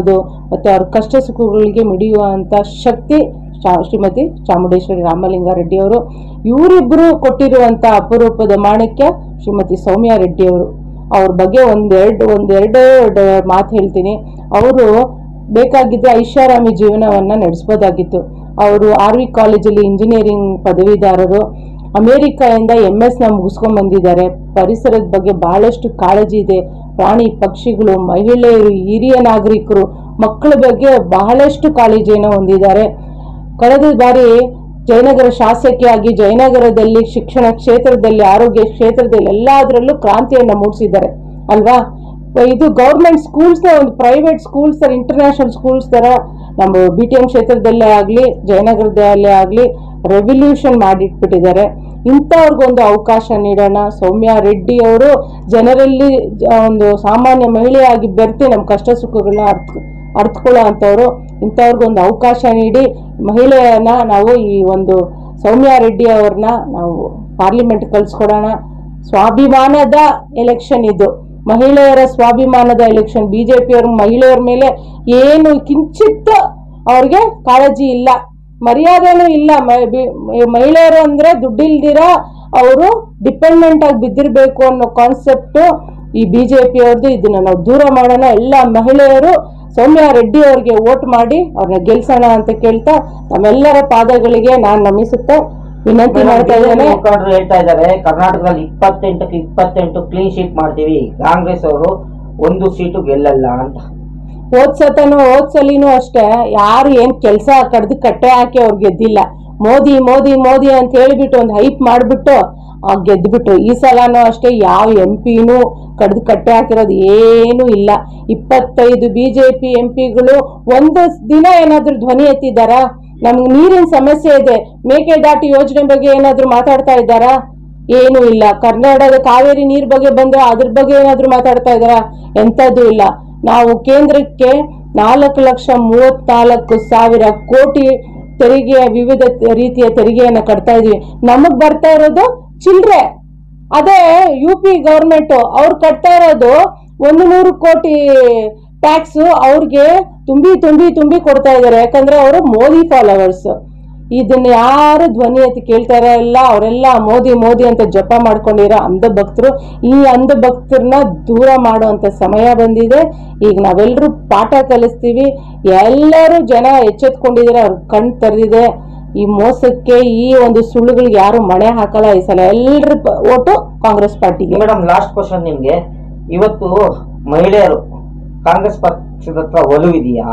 ಮತ್ತು ಅವ್ರ ಕಷ್ಟ ಸುಖಗಳಿಗೆ ಮಿಡಿಯುವಂಥ ಶಕ್ತಿ ಶಾ- ಶ್ರೀಮತಿ ಚಾಮುಂಡೇಶ್ವರಿ ರಾಮಲಿಂಗಾರೆಡ್ಡಿ ಅವರು ಇವರಿಬ್ಬರು ಕೊಟ್ಟಿರುವಂಥ ಅಪರೂಪದ ಮಾಣಿಕ್ಯ ಶ್ರೀಮತಿ ಸೌಮ್ಯ ರೆಡ್ಡಿ ಅವರು ಅವ್ರ ಬಗ್ಗೆ ಒಂದೆರಡು ಒಂದೆರಡು ಡ- ಮಾತು ಹೇಳ್ತೀನಿ ಅವರು ಬೇಕಾಗಿದ್ದರೆ ಐಷಾರಾಮಿ ಜೀವನವನ್ನು ನಡೆಸ್ಬೋದಾಗಿತ್ತು ಅವರು ಆರ್ ವಿ ಕಾಲೇಜಲ್ಲಿ ಇಂಜಿನಿಯರಿಂಗ್ ಪದವೀಧರರು ಅಮೇರಿಕಾಯಿಂದ ಎಮ್ ಎಸ್ನ ಮುಗಿಸ್ಕೊಂಡ್ ಬಂದಿದ್ದಾರೆ ಪರಿಸರದ ಬಗ್ಗೆ ಬಹಳಷ್ಟು ಕಾಳಜಿ ಇದೆ ಪ್ರಾಣಿ ಪಕ್ಷಿಗಳು ಮಹಿಳೆಯರು ಹಿರಿಯ ನಾಗರಿಕರು ಮಕ್ಕಳ ಬಗ್ಗೆ ಬಹಳಷ್ಟು ಕಾಳಜಿಯನ್ನು ಹೊಂದಿದ್ದಾರೆ ಕಳೆದ ಬಾರಿ ಜಯನಗರ ಶಾಸಕಿಯಾಗಿ ಜಯನಗರದಲ್ಲಿ ಶಿಕ್ಷಣ ಕ್ಷೇತ್ರದಲ್ಲಿ ಆರೋಗ್ಯ ಕ್ಷೇತ್ರದಲ್ಲಿ ಎಲ್ಲದರಲ್ಲೂ ಕ್ರಾಂತಿಯನ್ನು ಮೂಡಿಸಿದ್ದಾರೆ ಅಲ್ವಾ ಇದು ಗೌರ್ಮೆಂಟ್ ಸ್ಕೂಲ್ಸ್ನ ಒಂದು ಪ್ರೈವೇಟ್ ಸ್ಕೂಲ್ಸ್ ತರ ಇಂಟರ್ನ್ಯಾಷನಲ್ ಸ್ಕೂಲ್ಸ್ ತರ ನಮ್ಮ ಬಿ ಟಿ ಎಂ ಕ್ಷೇತ್ರದಲ್ಲೇ ಆಗಲಿ ಜಯನಗರದಲ್ಲೇ ಆಗಲಿ ರೆವಲ್ಯೂಷನ್ ಮಾಡಿಟ್ಬಿಟ್ಟಿದ್ದಾರೆ ಇಂಥವ್ರಿಗೊಂದು ಅವಕಾಶ ನೀಡೋಣ ಸೌಮ್ಯ ರೆಡ್ಡಿ ಅವರು ಜನರಲ್ಲಿ ಜ- ಒಂದು ಸಾಮಾನ್ಯ ಮಹಿಳೆಯಾಗಿ ಬೆರ್ತಿ ನಮ್ಮ ಕಷ್ಟ ಸುಖಗಳನ್ನ ಅರ್ಥ ಅರ್ಥಕೊಳ್ಳೋ ಅಂಥವ್ರು ಇಂಥವ್ರಿಗೊಂದು ಅವಕಾಶ ನೀಡಿ ಮಹಿಳೆಯನ್ನ ನಾವು ಈ ಒಂದು ಸೌಮ್ಯ ರೆಡ್ಡಿ ಅವ್ರನ್ನ ನಾವು ಪಾರ್ಲಿಮೆಂಟ್ ಕಳ್ಸ್ಕೊಡೋಣ ಸ್ವಾಭಿಮಾನದ ಎಲೆಕ್ಷನ್ ಇದು ಮಹಿಳೆಯರ ಸ್ವಾಭಿಮಾನದ ಎಲೆಕ್ಷನ್ ಬಿಜೆಪಿಯವ್ರ ಮಹಿಳೆಯರ ಮೇಲೆ ಏನು ಕಿಂಚಿತ್ ಅವ್ರಿಗೆ ಕಾಳಜಿ ಇಲ್ಲ ಮರ್ಯಾದೆನೂ ಇಲ್ಲ ಮ- ಬಿ- ಮಹಿಳೆಯರು ಅಂದ್ರೆ ದುಡ್ಡಿಲ್ದಿರ ಅವರು ಡಿಪೆಂಡೆಂಟ್ ಆಗಿ ಬಿದ್ದಿರ್ಬೇಕು ಅನ್ನೋ ಕಾನ್ಸೆಪ್ಟ್ ಈ ಬಿಜೆಪಿ ಅವ್ರದ್ದು ಇದನ್ನ ನಾವು ದೂರ ಮಾಡೋಣ ಎಲ್ಲ ಮಹಿಳೆಯರು ಸೌಮ್ಯ ರೆಡ್ಡಿ ಅವ್ರಿಗೆ ವೋಟ್ ಮಾಡಿ ಅವ್ರನ್ನ ಗೆಲ್ಸೋಣ ಅಂತ ಕೇಳ್ತಾ ನಮ್ಮೆಲ್ಲರ ಪಾದಗಳಿಗೆ ನಾನು ನಮಿಸುತ್ತಾ ವಿನಂತಿ ಮಾಡ್ತಾ ಇದ್ದೇನೆ ಮುಖಂಡರು ಹೇಳ್ತಾ ಇದ್ದಾರೆ ಕರ್ನಾಟಕದಲ್ಲಿ ಇಪ್ಪತ್ತೆಂಟಕ್ಕೆ ಇಪ್ಪತ್ತೆಂಟು ಕ್ಲೀನ್ ಶೀಟ್ ಮಾಡ್ತೀವಿ ಕಾಂಗ್ರೆಸ್ ಅವರು ಒಂದು ಸೀಟು ಗೆಲ್ಲಲ್ಲ ಅಂತ ಹೋದ್ ಸತನು ಹೋದ್ ಸಲಿನೂ ಅಷ್ಟೇ ಯಾರು ಏನ್ ಕೆಲಸ ಕಡ್ದು ಕಟ್ಟೆ ಹಾಕಿ ಅವ್ರು ಗೆದ್ದಿಲ್ಲ ಮೋದಿ ಮೋದಿ ಮೋದಿ ಅಂತ ಹೇಳ್ಬಿಟ್ಟು ಒಂದು ಹೈಪ್ ಮಾಡ್ಬಿಟ್ಟು ಆ ಗೆದ್ಬಿಟ್ರು ಈ ಸಲನೂ ಅಷ್ಟೇ ಯಾವ ಎಂ ಪಿನೂ ಕಡ್ದು ಕಟ್ಟೆ ಹಾಕಿರೋದು ಏನೂ ಇಲ್ಲ ಇಪ್ಪತ್ತೈದು ಬಿಜೆಪಿ ಎಂ ಪಿಗಳು ಒಂದು ದಿನ ಏನಾದ್ರೂ ಧ್ವನಿ ಎತ್ತಿದ್ದಾರಾ ನಮ್ಗೆ ನೀರಿನ ಸಮಸ್ಯೆ ಇದೆ ಮೇಕೆದಾಟು ಯೋಜನೆ ಬಗ್ಗೆ ಏನಾದ್ರೂ ಮಾತಾಡ್ತಾ ಇದ್ದಾರಾ ಏನೂ ಇಲ್ಲ ಕರ್ನಾಟಕದ ಕಾವೇರಿ ನೀರ್ ಬಗ್ಗೆ ಬಂದ್ರೆ ಅದ್ರ ಬಗ್ಗೆ ಏನಾದ್ರೂ ಮಾತಾಡ್ತಾ ಇದ್ದಾರಾ ಎಂಥದ್ದು ಇಲ್ಲ ನಾವು ಕೇಂದ್ರಕ್ಕೆ ನಾಲ್ಕು ಲಕ್ಷ ಮೂವತ್ನಾಲ್ಕು ಸಾವಿರ ಕೋಟಿ ತೆರಿಗೆಯ ವಿವಿಧ ತ- ರೀತಿಯ ತೆರಿಗೆಯನ್ನ ಕಟ್ತಾ ಇದೀವಿ ನಮಗ್ ಬರ್ತಾ ಇರೋದು ಚಿಲ್ರೆ ಅದೇ ಯು ಪಿ ಗೌರ್ಮೆಂಟ್ ಅವ್ರು ಕಟ್ತಾ ಇರೋದು ಒಂದು ನೂರು ಕೋಟಿ ಟ್ಯಾಕ್ಸ್ ಅವ್ರಿಗೆ ತುಂಬಿ ತುಂಬಿ ತುಂಬಿ ಕೊಡ್ತಾ ಇದ್ದಾರೆ ಯಾಕಂದ್ರೆ ಅವರು ಮೋದಿ ಫಾಲೋವರ್ಸ್ ಇದನ್ನ ಯಾರು ಧ್ವನಿ ಎತ್ತಿ ಕೇಳ್ತಾರ ಇಲ್ಲ ಅವರೆಲ್ಲ ಮೋದಿ ಮೋದಿ ಅಂತ ಜಪ ಮಾಡ್ಕೊಂಡಿರೋ ಅಂಧ ಭಕ್ತರು ಈ ಅಂಧ ಭಕ್ತರನ್ನ ದೂರ ಮಾಡುವಂತ ಸಮಯ ಬಂದಿದೆ ಈಗ ನಾವೆಲ್ಲರೂ ಪಾಠ ಕಲಿಸ್ತೀವಿ ಎಲ್ಲರೂ ಜನ ಎಚ್ಚೆತ್ಕೊಂಡಿದ್ದಾರೆ ಅವ್ರ ಕಣ್ ತೆರೆದಿದೆ ಈ ಮೋಸಕ್ಕೆ ಈ ಒಂದು ಸುಳ್ಳುಗಳಿಗೆ ಯಾರು ಮಣೆ ಹಾಕಲ್ಲ ಈ ಸಲ ಎಲ್ಲರ ಓಟು ಕಾಂಗ್ರೆಸ್ ಪಾರ್ಟಿಗೆ ಮೇಡಮ್ ಲಾಸ್ಟ್ ಕ್ವಶನ್ ನಿಮ್ಗೆ ಇವತ್ತು ಮಹಿಳೆಯರು ಕಾಂಗ್ರೆಸ್ ಪಕ್ಷದ ಹತ್ರ ಒಲವಿದೆಯಾ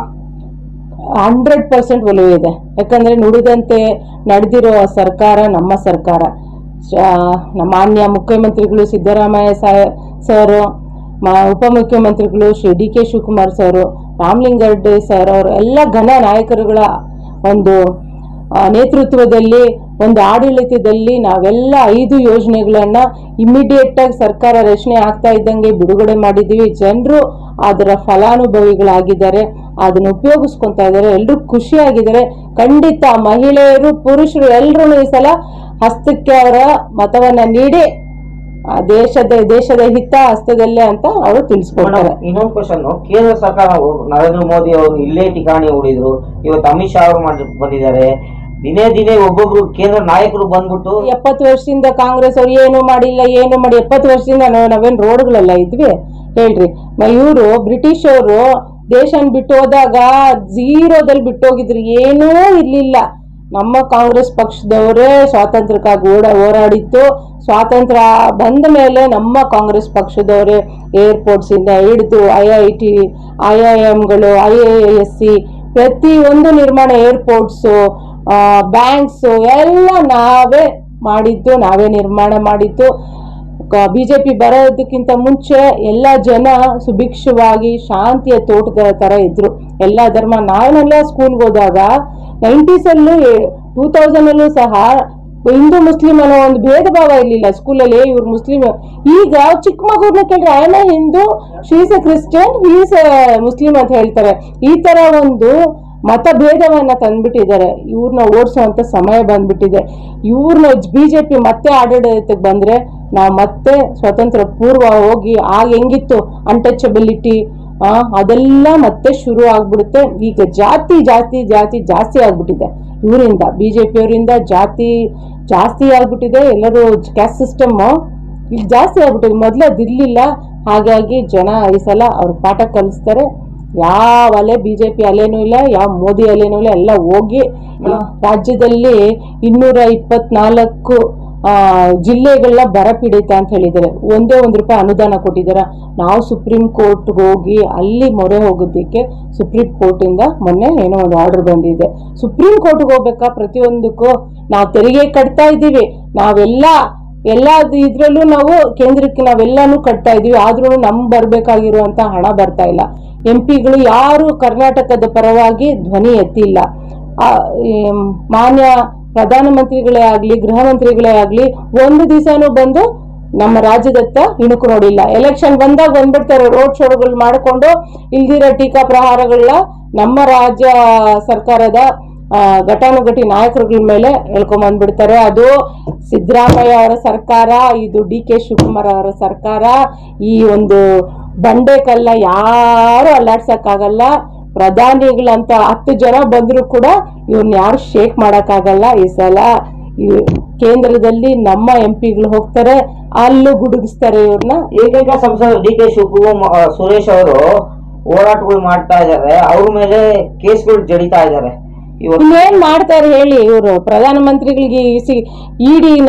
ಹಂಡ್ರೆಡ್ ಪರ್ಸೆಂಟ್ ಒಲವು ಇದೆ ಯಾಕಂದ್ರೆ ನುಡಿದಂತೆ ನಡೆದಿರೋ ಸರ್ಕಾರ ನಮ್ಮ ಸರ್ಕಾರ ಶ- ನಮ್ಮ ಮಾನ್ಯ ಮುಖ್ಯಮಂತ್ರಿಗಳು ಸಿದ್ದರಾಮಯ್ಯ ಸಾ- ಸರ್ ಮ- ಉಪಮುಖ್ಯಮಂತ್ರಿಗಳು Shri D K Shivakumar sir Ramalinga Reddy sir ಅವರು ಎಲ್ಲ ಘನ ನಾಯಕರುಗಳ ಒಂದು ಆ, ನೇತೃತ್ವದಲ್ಲಿ ಒಂದು ಆಡಳಿತದಲ್ಲಿ ನಾವೆಲ್ಲ ಐದು ಯೋಜನೆಗಳನ್ನ ಇಮಿಡಿಯೇಟ್ ಆಗಿ ಸರ್ಕಾರ ರಚನೆ ಆಗ್ತಾ ಇದ್ದಂಗೆ ಬಿಡುಗಡೆ ಮಾಡಿದ್ದೀವಿ ಜನರು ಅದರ ಫಲಾನುಭವಿಗಳಾಗಿದ್ದಾರೆ ಅದನ್ನ ಉಪಯೋಗಿಸ್ಕೊಂತಾ ಇದ್ದಾರೆ ಎಲ್ಲರೂ ಖುಷಿಯಾಗಿದ್ದಾರೆ ಖಂಡಿತ ಮಹಿಳೆಯರು ಪುರುಷರು ಎಲ್ಲರೂ ಈ ಸಲ ಹಸ್ತಕ್ಕೆ ಅವರ ಮತವನ್ನ ನೀಡಿ ಆ ದೇಶದ ದೇಶದ ಹಿತ ಹಸ್ತದಲ್ಲೇ ಅಂತ ಅವರು ತಿಳಿಸ್ಕೊಡ್ತಾರೆ ಮೇಡಮ್ ಇನ್ನೊಂದು ಕ್ವಶನ್ ಕೇಂದ್ರ ಸರ್ಕಾರ ನರೇಂದ್ರ ಮೋದಿ ಅವರು ಇಲ್ಲೇ ಠಿಕಾಣಿ ಹೂಡಿದ್ರು ಇವತ್ತು ಅಮಿತ್ ಶಾ ಅವರು ಮಾಡಿ ಬಂದಿದ್ದಾರೆ ದಿನೇ ದಿನೇ ಒಬ್ಬೊಬ್ರು ಕೇಂದ್ರ ನಾಯಕರು ಬಂದ್ಬಿಟ್ಟು ಎಪ್ಪತ್ತು ವರ್ಷದಿಂದ ಕಾಂಗ್ರೆಸ್ ಅವ್ರು ಏನು ಮಾಡಿಲ್ಲ ಏನು ಮಾಡಿ ಎಪ್ಪತ್ತು ವರ್ಷದಿಂದ ನಾವು ನಾವೇನ್ ರೋಡ್ಗಳೆಲ್ಲ ಇದ್ವಿ ಹೇಳ್ರಿ ಇವರು ಬ್ರಿಟಿಷ್ ಅವರು ದೇಶನ್ ಬಿಟ್ಟು ಹೋದಾಗ ಝೀರೋದಲ್ಲಿ ಬಿಟ್ಟು ಹೋಗಿದ್ರು ಏನೂ ಇರ್ಲಿಲ್ಲ ನಮ್ಮ ಕಾಂಗ್ರೆಸ್ ಪಕ್ಷದವರೇ ಸ್ವಾತಂತ್ರ್ಯಕ್ಕಾಗಿ ಓಡ ಹೋರಾಡಿತ್ತು ಸ್ವಾತಂತ್ರ್ಯ ಬಂದ ಮೇಲೆ ನಮ್ಮ ಕಾಂಗ್ರೆಸ್ ಪಕ್ಷದವರೇ ಏರ್ಪೋರ್ಟ್ಸ್ ಇಂದ ಹಿಡಿದು I I T I I ಎಮ್ಗಳು ಐ ಐ ಎಸ್ ಸಿ ಪ್ರತಿಯೊಂದು ನಿರ್ಮಾಣ ಏರ್ಪೋರ್ಟ್ಸು ಬ್ಯಾಂಕ್ಸು ಎಲ್ಲ ನಾವೇ ಮಾಡಿದ್ದು ನಾವೇ ನಿರ್ಮಾಣ ಮಾಡಿದ್ದು ಬಿಜೆಪಿ ಬರೋದಕ್ಕಿಂತ ಮುಂಚೆ ಎಲ್ಲ ಜನ ಸುಭಿಕ್ಷವಾಗಿ ಶಾಂತಿಯ ತೋಟದ ತರ ಇದ್ರು ಎಲ್ಲ ಧರ್ಮ ನಾನೆಲ್ಲ ಸ್ಕೂಲ್ಗೆ ಹೋದಾಗ ನೈಂಟೀಸಲ್ಲೂ ಟೂ ತೌಸಂಡಲ್ಲೂ ಸಹ ಹಿಂದೂ ಮುಸ್ಲಿಂ ಅನ್ನೋ ಒಂದು ಭೇದ ಭಾವ ಇರಲಿಲ್ಲ ಸ್ಕೂಲಲ್ಲಿ ಇವ್ರು ಮುಸ್ಲಿಂ ಈಗ ಚಿಕ್ಕ ಮಗುರ್ನ ಕೇಳಿದ್ರೆ ಆಯನ Hindu she's a Christian is Muslim ಅಂತ ಹೇಳ್ತಾರೆ ಈ ತರ ಒಂದು ಮತಭೇದವನ್ನ ತಂದ್ಬಿಟ್ಟಿದ್ದಾರೆ ಇವ್ರನ್ನ ಓಡಿಸುವಂತ ಸಮಯ ಬಂದ್ಬಿಟ್ಟಿದೆ ಇವ್ರನ್ನ ಬಿಜೆಪಿ ಮತ್ತೆ ಆಡಳಿತಕ್ಕೆ ಬಂದ್ರೆ ನಾವು ಮತ್ತೆ ಸ್ವತಂತ್ರ ಪೂರ್ವ ಹೋಗಿ ಆಗ ಹೆಂಗಿತ್ತು ಅನ್ಟಚಬಿಲಿಟಿ ಆ ಅದೆಲ್ಲ ಮತ್ತೆ ಶುರು ಆಗ್ಬಿಡುತ್ತೆ ಈಗ ಜಾತಿ ಜಾತಿ ಜಾತಿ ಜಾಸ್ತಿ ಆಗ್ಬಿಟ್ಟಿದೆ ಇವರಿಂದ ಬಿ ಜೆ ಪಿಯವರಿಂದ ಜಾತಿ ಜಾಸ್ತಿ ಆಗ್ಬಿಟ್ಟಿದೆ ಎಲ್ಲರೂ ಕ್ಯಾಸ್ಟ್ ಸಿಸ್ಟಮ್ ಈಗ ಜಾಸ್ತಿ ಆಗ್ಬಿಟ್ಟಿದೆ ಮೊದಲು ಅದಿರ್ಲಿಲ್ಲ ಹಾಗಾಗಿ ಜನ ಈ ಸಲ ಅವ್ರ ಪಾಠ ಕಲಿಸ್ತಾರೆ ಯಾವ ಅಲೆ ಬಿ ಜೆ ಪಿ ಅಲೆನೂ ಇಲ್ಲ ಯಾವ ಮೋದಿ ಅಲೆನೂ ಇಲ್ಲ ಎಲ್ಲ ಹೋಗಿ ರಾಜ್ಯದಲ್ಲಿ ಇನ್ನೂರ ಇಪ್ಪತ್ನಾಲ್ಕು ಆ, ಜಿಲ್ಲೆಗಳನ್ನ ಬರ ಪೀಡಿತ ಅಂತ ಹೇಳಿದ್ದಾರೆ ಒಂದೇ ಒಂದು ರೂಪಾಯಿ ಅನುದಾನ ಕೊಟ್ಟಿದ್ದಾರೆ ನಾವು ಸುಪ್ರೀಂ ಕೋರ್ಟ್ಗೆ ಹೋಗಿ ಅಲ್ಲಿ ಮೊರೆ ಹೋಗೋದಕ್ಕೆ ಸುಪ್ರೀಂ ಕೋರ್ಟಿಂದ ಮೊನ್ನೆ ಏನೋ ಒಂದು ಆರ್ಡರ್ ಬಂದಿದೆ ಸುಪ್ರೀಂ ಕೋರ್ಟ್ಗೆ ಹೋಗ್ಬೇಕಾ ಪ್ರತಿಯೊಂದಕ್ಕೂ ನಾವು ತೆರಿಗೆ ಕಟ್ತಾ ಇದ್ದೀವಿ ನಾವೆಲ್ಲ ಎಲ್ಲ ಇದ್ರಲ್ಲೂ ನಾವು ಕೇಂದ್ರಕ್ಕೆ ನಾವೆಲ್ಲಾನು ಕಟ್ತಾ ಇದೀವಿ ಆದ್ರೂ ನಮ್ ಬರ್ಬೇಕಾಗಿರುವಂತ ಹಣ ಬರ್ತಾ ಇಲ್ಲ ಎಂ ಪಿಗಳು ಯಾರು ಕರ್ನಾಟಕದ ಪರವಾಗಿ ಧ್ವನಿ ಎತ್ತಿಲ್ಲ ಆ, ಈ ಮಾನ್ಯ ಪ್ರಧಾನಮಂತ್ರಿಗಳೇ ಆಗ್ಲಿ ಗೃಹ ಮಂತ್ರಿಗಳೇ ಆಗ್ಲಿ ಒಂದು ದಿವಸನೂ ಬಂದು ನಮ್ಮ ರಾಜ್ಯದತ್ತ ಇಣುಕು ನೋಡಿಲ್ಲ ಎಲೆಕ್ಷನ್ ಬಂದಾಗ ಬಂದ್ಬಿಡ್ತಾರೆ ರೋಡ್ ಶೋಗಳು ಮಾಡಿಕೊಂಡು ಇಲ್ದಿರೋ ಟೀಕಾ ಪ್ರಹಾರಗಳನ್ನ ನಮ್ಮ ರಾಜ್ಯ ಸರ್ಕಾರದ ಆ, ಘಟಾನುಘಟಿ ನಾಯಕರುಗಳ ಮೇಲೆ ಹೇಳ್ಕೊಂಬಂದ್ಬಿಡ್ತಾರೆ ಅದು ಸಿದ್ದರಾಮಯ್ಯ ಅವರ ಸರ್ಕಾರ ಇದು ಡಿ ಕೆ ಶಿವಕುಮಾರ್ ಅವರ ಸರ್ಕಾರ ಈ ಒಂದು ಬಂಡೆಕಲ್ಲ ಯಾರು ಅಲ್ಲಾಡ್ಸಕ್ಕಾಗಲ್ಲ ಪ್ರಧಾನಿಗಳಂತ ಹತ್ತು ಜನ ಬಂದರೂ ಕೂಡ ಇವ್ರನ್ನ ಯಾರು ಶೇಕ್ ಮಾಡೋಕ್ಕಾಗಲ್ಲ ಈ ಸಲ ಈ ಕೇಂದ್ರದಲ್ಲಿ ನಮ್ಮ ಎಂ ಪಿಗಳು ಹೋಗ್ತಾರೆ ಅಲ್ಲೂ ಗುಡುಗಿಸ್ತಾರೆ ಇವ್ರನ್ನ ಏಕೈಕ ಸಂಸದರು ಡಿ ಕೆ ಶಿವಕುಮಾರ್ ಸುರೇಶ್ ಅವರು ಹೋರಾಟಗಳು ಮಾಡ್ತಾ ಇದ್ದಾರೆ ಅವ್ರ ಮೇಲೆ ಕೇಸ್ಗಳು ಜಡಿತಾ ಇದ್ದಾರೆ ಇವರು ಇನ್ನೇನ್ ಮಾಡ್ತಾರೆ ಹೇಳಿ ಇವರು ಪ್ರಧಾನಮಂತ್ರಿಗಳಿಗೆ ಇಡಿನ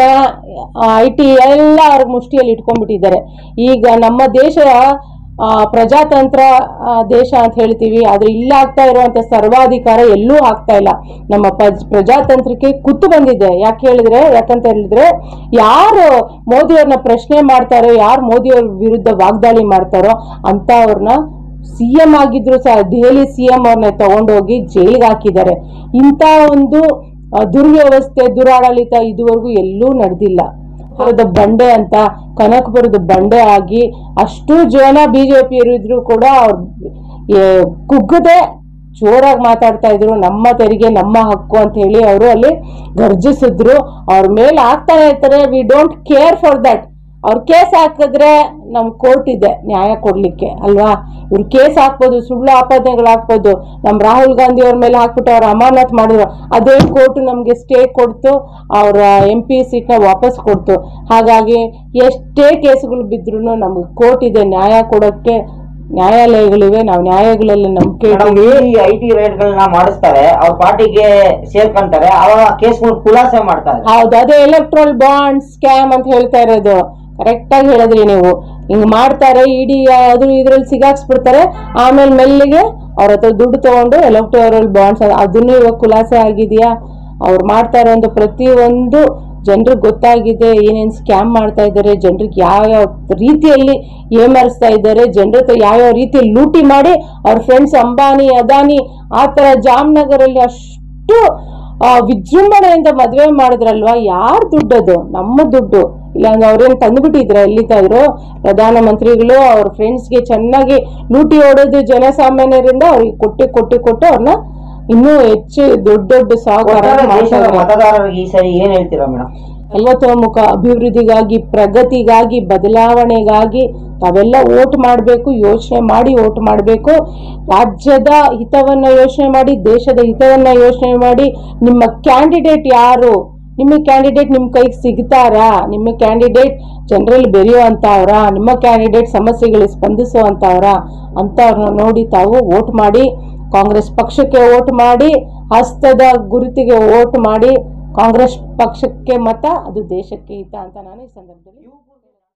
ಐ ಟಿ ಎಲ್ಲ ಅವ್ರ ಮುಷ್ಟಿಯಲ್ಲಿ ಇಟ್ಕೊಂಡ್ಬಿಟ್ಟಿದ್ದಾರೆ ಈಗ ನಮ್ಮ ದೇಶ ಆ, ಪ್ರಜಾತಂತ್ರ ಆ, ದೇಶ ಅಂತ ಹೇಳ್ತೀವಿ ಆದ್ರೆ ಇಲ್ಲ ಆಗ್ತಾ ಇರುವಂತ ಸರ್ವಾಧಿಕಾರ ಎಲ್ಲೂ ಆಗ್ತಾ ಇಲ್ಲ ನಮ್ಮ ಪ್ರಜ್- ಪ್ರಜಾತಂತ್ರಕ್ಕೆ ಕುತ್ತು ಬಂದಿದೆ ಯಾಕೆ ಹೇಳಿದ್ರೆ ಯಾಕಂತ ಹೇಳಿದ್ರೆ ಯಾರು ಮೋದಿಯವ್ರನ್ನ ಪ್ರಶ್ನೆ ಮಾಡ್ತಾರೋ ಯಾರು ಮೋದಿಯವ್ರ ವಿರುದ್ಧ ವಾಗ್ದಾಳಿ ಮಾಡ್ತಾರೋ ಅಂತವ್ರನ್ನ ಸಿ ಎಂ ಆಗಿದ್ರು ಸಹ ದೆಹಲಿ ಸಿ ಎಂ ಅವ್ರನ್ನ ತಗೊಂಡೋಗಿ ಜೈಲಿಗೆ ಹಾಕಿದ್ದಾರೆ ಇಂಥ ಒಂದು ಆ, ದುರ್ವ್ಯವಸ್ಥೆ ದುರಾಡಳಿತ ಇದುವರೆಗೂ ಎಲ್ಲೂ ನಡೆದಿಲ್ಲ ಕನಕಪುರದ ಬಂಡೆ ಅಂತ ಕನಕಪುರದ ಬಂಡೆ ಆಗಿ ಅಷ್ಟು ಜನ ಬಿಜೆಪಿಯರು ಇದ್ರು ಕೂಡ ಅವ್ರು ಏ, ಕುಗ್ಗದೆ ಜೋರಾಗಿ ಮಾತಾಡ್ತಾ ಇದ್ರು ನಮ್ಮ ತೆರಿಗೆ ನಮ್ಮ ಹಕ್ಕು ಅಂತ ಹೇಳಿ ಅವರು ಅಲ್ಲಿ ಗರ್ಜಿಸಿದ್ರು ಅವ್ರ ಮೇಲೆ ಆಗ್ತಾನೆ ಇರ್ತಾರೆ we don't care for that ಅವ್ರ ಕೇಸ್ ಹಾಕಿದ್ರೆ ನಮ್ ಕೋರ್ಟ್ ಇದೆ ನ್ಯಾಯ ಕೊಡ್ಲಿಕ್ಕೆ ಅಲ್ವಾ ಇವ್ರು ಕೇಸ್ ಹಾಕ್ಬೋದು ಸುಳ್ಳು ಆಪಾದನೆಗಳು ಹಾಕ್ಬೋದು ನಮ್ ರಾಹುಲ್ ಗಾಂಧಿ ಅವ್ರ ಮೇಲೆ ಹಾಕ್ಬಿಟ್ಟು ಅವ್ರ ಅಮಾನತ್ ಮಾಡಿದ್ರು ಅದೇ ಕೋರ್ಟ್ ನಮ್ಗೆ ಸ್ಟೇ ಕೊಡ್ತು ಅವ್ರ ಎಂ ಪಿ ಸೀಟ್ನ ವಾಪಸ್ ಕೊಡ್ತು ಹಾಗಾಗಿ ಎಷ್ಟೇ ಕೇಸ್ಗಳು ಬಿದ್ರು ನಮ್ಗೆ ಕೋರ್ಟ್ ಇದೆ ನ್ಯಾಯ ಕೊಡೋಕ್ಕೆ ನ್ಯಾಯಾಲಯಗಳಿವೆ ನಾವು ನ್ಯಾಯಾಲಯಗಳಲ್ಲಿ ನಂಬಿಕೆ ಮೇಡಮ್ ಈ ಐ ಟಿ ಗಳನ್ನ ಮಾಡಿಸ್ತಾರೆ ಅವ್ರ ಪಾರ್ಟಿಗೆ ಸೇರ್ಕೊಂತಾರೆ ಅವಾಗ ಕೇಸ್ಗಳು ಖುಲಾಸೆ ಮಾಡ್ತಾರೆ ಹೌದು ಅದೇ ಎಲೆಕ್ಟ್ರಲ್ ಬಾಂಡ್ ಸ್ಕ್ಯಾಮ್ ಅಂತ ಹೇಳ್ತಾ ಇರೋದು ಕರೆಕ್ಟ್ ಆಗಿ ಹೇಳಿದ್ರಿ ನೀವು ಹಿಂಗ್ ಮಾಡ್ತಾರೆ ಇಡೀ ಅದು ಇದ್ರಲ್ಲಿ ಸಿಗಾಕ್ಸ್ಬಿಡ್ತಾರೆ ಆಮೇಲೆ ಮೆಲ್ಲಿಗೆ ಅವ್ರ ಹತ್ರ ದುಡ್ಡು ತಗೊಂಡು ಎಲೆಕ್ಟ್ರಲ್ ಬಾಂಡ್ಸ್ ಅದನ್ನು ಇವಾಗ ಖುಲಾಸೆ ಆಗಿದೆಯಾ ಅವ್ರು ಮಾಡ್ತಾ ಇರೋಂಥ ಪ್ರತಿಯೊಂದು ಜನರಿಗೆ ಗೊತ್ತಾಗಿದೆ ಏನೇನ್ ಸ್ಕ್ಯಾಮ್ ಮಾಡ್ತಾ ಇದ್ದಾರೆ ಜನರಿಗೆ ಯಾವ್ಯಾವ ರೀತಿಯಲ್ಲಿ ಏಮರಿಸ್ತಾ ಇದ್ದಾರೆ ಜನರ ಹತ್ರ ಯಾವ್ಯಾವ ರೀತಿಯಲ್ಲಿ ಲೂಟಿ ಮಾಡಿ ಅವ್ರ ಫ್ರೆಂಡ್ಸ್ ಅಂಬಾನಿ ಅದಾನಿ ಆ ತರ ಜಾಮ್ನಗರಲ್ಲಿ ಅಷ್ಟು ಆ, ವಿಜೃಂಭಣೆಯಿಂದ ಮದುವೆ ಮಾಡಿದ್ರಲ್ವಾ ಯಾರ್ ದುಡ್ಡದು ನಮ್ಮ ದುಡ್ಡು ಇಲ್ಲಾಂದ್ರೆ ಅವ್ರೇನ್ ತಂದ್ಬಿಟ್ಟಿದ್ರ ಎಲ್ಲಿದ್ದಾದ್ರು ಪ್ರಧಾನಮಂತ್ರಿಗಳು ಅವ್ರ ಫ್ರೆಂಡ್ಸ್ಗೆ ಚೆನ್ನಾಗಿ ಲೂಟಿ ಹೊಡೋದು ಜನಸಾಮಾನ್ಯರಿಂದ ಅವ್ರಿಗೆ ಕೊಟ್ಟು ಕೊಟ್ಟು ಕೊಟ್ಟು ಅವ್ರನ್ನ ಇನ್ನೂ ಹೆಚ್ಚು ದೊಡ್ಡ ದೊಡ್ಡ ಸಾಹುಕಾರ ಒಟ್ಟಾರೆ ಮಾಡ್ತಾ ದೇಶದ ಇದ್ದಾರೆ. ಮತದಾರರಿಗೆ ಈ ಸರಿ ಏನ್ ಹೇಳ್ತೀರಾ ಮೇಡಮ್ ಸರ್ವತೋಮುಖ ಅಭಿವೃದ್ಧಿಗಾಗಿ ಪ್ರಗತಿಗಾಗಿ ಬದಲಾವಣೆಗಾಗಿ ತಾವೆಲ್ಲ ಓಟ್ ಮಾಡಬೇಕು ಯೋಚನೆ ಮಾಡಿ ಓಟ್ ಮಾಡಬೇಕು ರಾಜ್ಯದ ಹಿತವನ್ನ ಯೋಚನೆ ಮಾಡಿ ದೇಶದ ಹಿತವನ್ನ ಯೋಚನೆ ಮಾಡಿ ನಿಮ್ಮ ಕ್ಯಾಂಡಿಡೇಟ್ ಯಾರು ನಿಮ್ಮ ಕ್ಯಾಂಡಿಡೇಟ್ ನಿಮ್ಮ ಕೈಗೆ ಸಿಗ್ತಾರಾ ನಿಮ್ಮ ಕ್ಯಾಂಡಿಡೇಟ್ ಜನರಲ್ಲಿ ಬೆರೆಯುವಂಥವ್ರ ನಿಮ್ಮ ಕ್ಯಾಂಡಿಡೇಟ್ ಸಮಸ್ಯೆಗಳಿಗೆ ಸ್ಪಂದಿಸುವಂಥವ್ರ ಅಂಥವ್ರನ್ನ ನೋಡಿ ತಾವು ವೋಟ್ ಮಾಡಿ ಕಾಂಗ್ರೆಸ್ ಪಕ್ಷಕ್ಕೆ ವೋಟ್ ಮಾಡಿ ಹಸ್ತದ ಗುರುತಿಗೆ ವೋಟ್ ಮಾಡಿ ಕಾಂಗ್ರೆಸ್ ಪಕ್ಷಕ್ಕೆ ಮತ ಅದು ದೇಶಕ್ಕೆ ಹಿತ ಅಂತ ನಾನು ಈ ಸಂದರ್ಭದಲ್ಲಿ